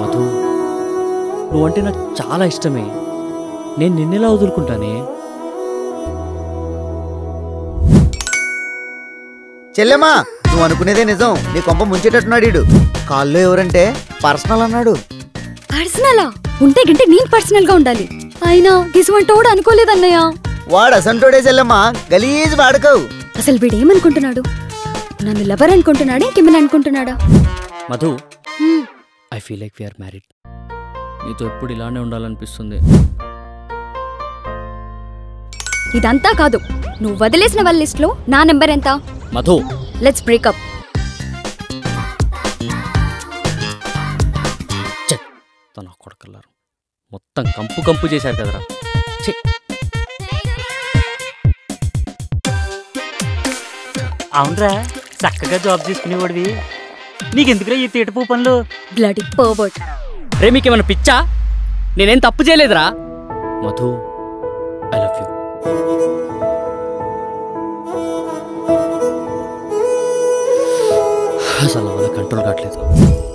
మధు నువ్వంటే నాకు చాలా ఇష్టమే నేను నిన్నెలా వదులుకుంటానే చెల్లెమ్మా నువ్వు అనుకునేదే నిజం నీ కొంప ముంచేటట్టున్నాడు ఈడు కాల్లో ఎవరంటే పర్సనల్ అన్నాడు పర్సనలా ఉంటే గింటే నేను పర్సనల్ గా ఉండాలి అయినా ఇసువంటోడు అనుకోలేదన్నయ్య వాడు అసంటోడే చెల్లెమ్మా గలీజ్ వాడుకోవు అసలు వీడేమనుకుంటున్నాడు నన్ను లవర్ అనుకుంటున్నాడా ఇంకేమైనా అనుకుంటున్నాడా Madhu hmm, I feel like we're married నీతో ఎప్పుడు ఇలానే ఉండాలనిపిస్తుంది ఇదంతా కాదు నువ్వు వదిలేసిన వాళ్ళ లిస్ట్ లో నా నెంబర్ ఎంత మధు లెట్స్ బ్రేకప్ తన కొడకల్లారు మొత్తం కంపు కంపు చేశారు కదరా ఛీ అవునరా చక్కగా జాబ్ చేసుకునేవాడివి నీకెందుకురా ఈ తీటపు పనులు బ్లడీ పర్వర్ట్ రే మీకేమైనా పిచ్చా నేనేం తప్పు చేయలేదురా మధు ఐ లవ్ యూ అసలు వాళ్ళ కంట్రోల్ కావట్లేదు